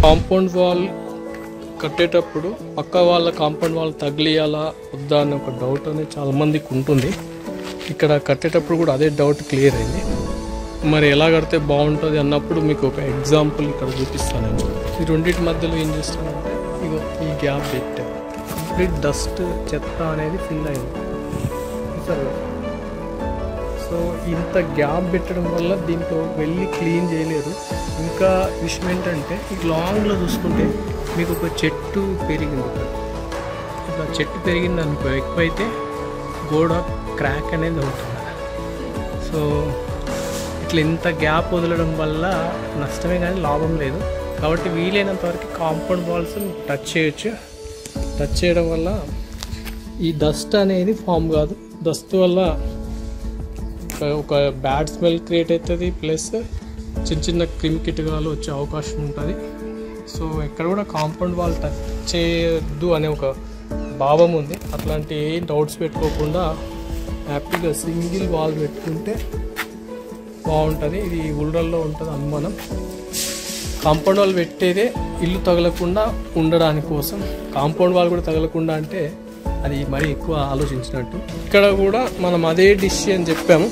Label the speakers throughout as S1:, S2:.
S1: compound wall కట్టేటప్పుడు పక్క వాళ్ళ కాంపౌండ్ వాల్ తగిలియాలా వద్దా అనే ఒక డౌట్ అనేది చాలా మందికి ఉంటుంది ఇక్కడ కట్టేటప్పుడు కూడా అదే డౌట్ క్లియర్ అయింది మరి ఎలా కడితే బాగుంటుంది అన్నప్పుడు మీకు ఒక ఎగ్జాంపుల్ ఇక్కడ చూపిస్తాను నేను ఈ రెండింటి మధ్యలో ఏం చేస్తానంటే ఇగో ఈ గ్యాప్ పెట్టాను కంప్లీట్ డస్ట్ చెత్త అనేది ఫిల్ అయింది సరే సో ఇంత గ్యాప్ పెట్టడం వల్ల దీంట్లో వెళ్ళి క్లీన్ చేయలేరు ఇంకా విషయం ఏంటంటే ఈ లాంగ్లో చూసుకుంటే మీకు ఒక చెట్టు పెరిగింది ఇక్కడ ఇట్లా చెట్టు పెరిగింది అనుకో ఎక్కువైతే గోడ క్రాక్ అనేది అవుతుంది సో ఇట్లా ఇంత గ్యాప్ వదలడం వల్ల నష్టమే కానీ లాభం లేదు కాబట్టి వీలైనంత వరకు కాంపౌండ్ వాల్స్ టచ్ చేయొచ్చు టచ్ చేయడం వల్ల ఈ డస్ట్ అనేది ఫామ్ కాదు డస్ట్ వల్ల ఒక- ఒక బ్యాడ్ స్మెల్ క్రియేట్ అవుతుంది ప్లస్ చిన్న చిన్న క్రిమి కీటకాలు వచ్చే అవకాశం ఉంటుంది సో ఎక్కడ కూడా కాంపౌండ్ వాల్ టచ్ చేయొద్దు అనే ఒక భావం ఉంది అట్లాంటి ఏ డౌట్స్ పెట్టుకోకుండా హ్యాపీగా సింగిల్ వాల్ పెట్టుకుంటే బాగుంటుంది ఇది ఊళ్ళల్లో ఉంటుంది అనుమానం కాంపౌండ్ వాల్ పెట్టేదే ఇల్లు తగలకుండా ఉండడానికి కోసం కాంపౌండ్ వాల్ కూడా తగలకుండా అంటే అది మరీ ఎక్కువ ఆలోచించినట్టు ఇక్కడ కూడా మనం అదే డిష్ అని చెప్పాము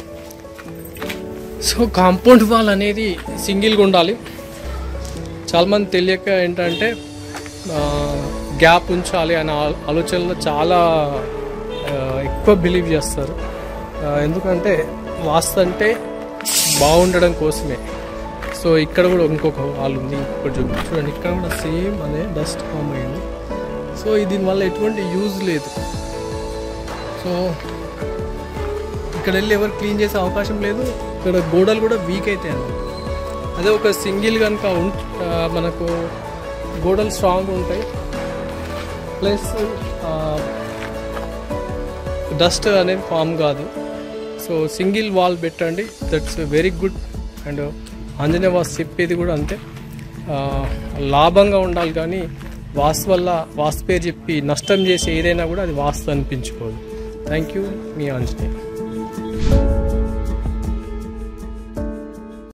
S1: సో కాంపౌండ్ వాల్ అనేది సింగిల్గా ఉండాలి చాలామంది తెలియక ఏంటంటే గ్యాప్ ఉంచాలి అనే ఆ- ఆలోచనలో చాలా ఆ, ఎక్కువ బిలీవ్ చేస్తారు ఆ, ఎందుకంటే వాస్తు అంటే బాగుండడం కోసమే సో ఇక్కడ కూడా ఇంకొక వాల్ ఉంది ఇంకొకటి చూపి చూడండి ఇక్కడ కూడా సేమ్ అదే డస్ట్ ఫామ్ అయింది సో ఇది దీనివల్ల ఎటువంటి యూజ్ లేదు సో ఇక్కడ వెళ్ళి ఎవరు క్లీన్ చేసే అవకాశం లేదు ఇక్కడ గోడలు కూడా వీక్ అవుతాయి అన్నమాట అదే ఒక సింగిల్ కనుక ఉం ఆ, మనకు గోడలు స్ట్రాంగ్ ఉంటాయి ప్లస్ డస్ట్ అనేది ఫామ్ కాదు సో సింగిల్ వాల్ పెట్టండి that's very good and Anjaneya Vastu చెప్పేది కూడా అంతే ఆ, లాభంగా ఉండాలి కానీ వాస్తు వల్ల వాస్తు పేరు చెప్పి నష్టం చేసే ఏదైనా కూడా అది వాస్తు అనిపించుకోదు థ్యాంక్ యూ మీ ఆంజనేయ